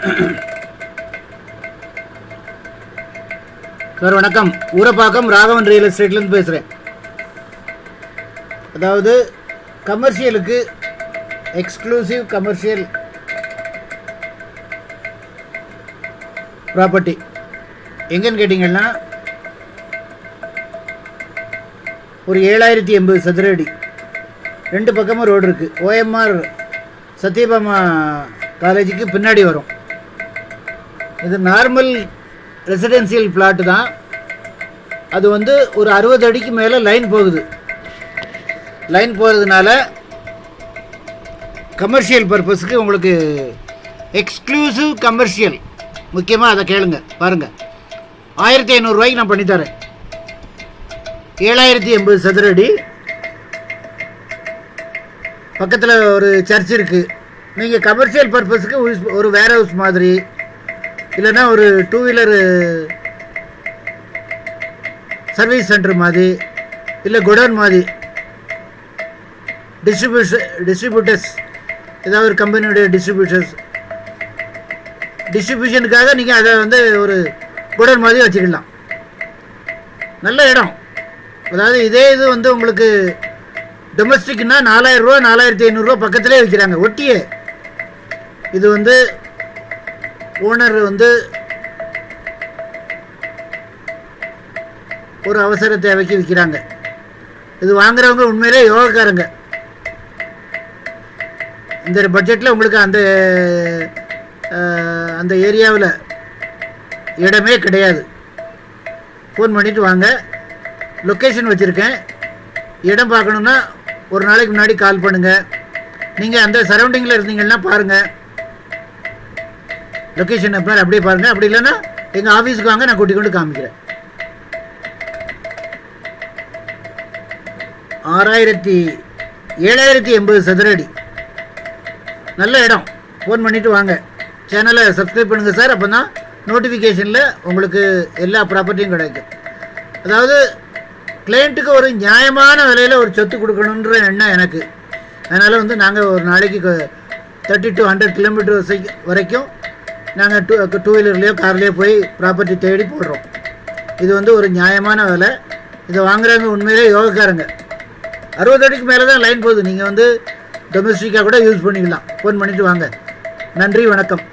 sir வணக்கம் Urapakkam Raghavan real எஸ்டேட்லேருந்து பேசுகிறேன் அதாவது கமர்ஷியலுக்கு எக்ஸ்க்ளூசிவ் கமர்ஷியல் ப்ராப்பர்ட்டி எங்கன்னு கேட்டிங்கன்னா ஒரு ஏழாயிரத்தி எண்பது சதுர அடி ரெண்டு பக்கமும் ரோடு இருக்குது ஓஎம்ஆர் சத்யபாமா காலேஜுக்கு பின்னாடி வரும் இது நார்மல் ரெசிடென்சியல் பிளாட் தான் அது வந்து ஒரு அறுபது அடிக்கு மேலே லைன் போகுது லைன் போகிறதுனால கமர்ஷியல் பர்பஸ்க்கு உங்களுக்கு எக்ஸ்க்ளூசிவ் கமர்ஷியல் முக்கியமாக அதை கேளுங்க பாருங்கள் ஆயிரத்தி ஐநூறுரூவாய்க்கு நான் பண்ணித்தரேன் ஏழாயிரத்தி எண்பது சதுர அடி பக்கத்தில் ஒரு சர்ச் இருக்குது நீங்கள் கமர்ஷியல் பர்பஸ்க்கு யூஸ் ஒரு வேர் ஹவுஸ் மாதிரி இல்லைன்னா ஒரு டூ வீலரு சர்வீஸ் சென்டர் மாதிரி இல்லை குடோன் மாதிரி டிஸ்ட்ரிபியூஷன் டிஸ்ட்ரிபியூட்டர்ஸ் ஏதாவது ஒரு கம்பெனியுடைய டிஸ்ட்ரிபியூட்டர்ஸ் டிஸ்ட்ரிபியூஷனுக்காக நீங்கள் அதை வந்து ஒரு குடோன் மாதிரி வச்சுக்கலாம் நல்ல இடம் அதாவது இதே இது வந்து உங்களுக்கு டொமஸ்டிக்னா நாலாயிரம் ரூபா நாலாயிரத்தி ஐநூறுரூவா பக்கத்திலே விற்கிறாங்க ஒட்டியே இது வந்து ஓனர் வந்து ஒரு அவசர தேவைக்கு விற்கிறாங்க இது வாங்குறவங்க உண்மையிலே யோகக்காரங்க இந்த பட்ஜெட்டில் உங்களுக்கு அந்த அஹ், அந்த ஏரியாவில் இடமே கிடையாது ஃபோன் பண்ணிவிட்டு வாங்க லொக்கேஷன் வச்சுருக்கேன் இடம் பார்க்கணுன்னா ஒரு நாளைக்கு முன்னாடி கால் பண்ணுங்கள் நீங்கள் அந்த சரௌண்டிங்கில் இருந்தீங்கன்னா பாருங்கள் லொக்கேஷன் எப்போ அப்படியே பாருங்கள் அப்படி இல்லைன்னா எங்கள் ஆஃபீஸுக்கு வாங்க நான் கூட்டி கொண்டு காமிக்கிறேன் ஆறாயிரத்தி ஏழாயிரத்தி எண்பது சதுர அடி நல்ல இடம் ஃபோன் பண்ணிவிட்டு வாங்க சேனலை சப்ஸ்கிரைப் பண்ணுங்கள் சார் அப்போ தான் நோட்டிஃபிகேஷனில் உங்களுக்கு எல்லா ப்ராப்பர்ட்டியும் கிடைக்கும் அதாவது கிளையண்ட்டுக்கு ஒரு நியாயமான விலையில் ஒரு சொத்து கொடுக்கணுன்ற எண்ணம் எனக்கு அதனால் வந்து நாங்கள் ஒரு நாளைக்கு தேர்ட்டி டு ஹண்ட்ரட் கிலோமீட்டர் வரைக்கும் நாங்கள் டூ டூ வீலர்லேயோ கார்லேயோ போய் ப்ராப்பர்ட்டி தேடி போடுறோம் இது வந்து ஒரு நியாயமான விலை இதை வாங்குறவங்க உண்மையிலே யோகக்காரங்க அறுபது அடிக்கு மேலே தான் லைன் போகுது நீங்கள் வந்து டொமஸ்டிக்காக கூட யூஸ் பண்ணிக்கலாம் ஃபோன் பண்ணிவிட்டு வாங்க நன்றி வணக்கம்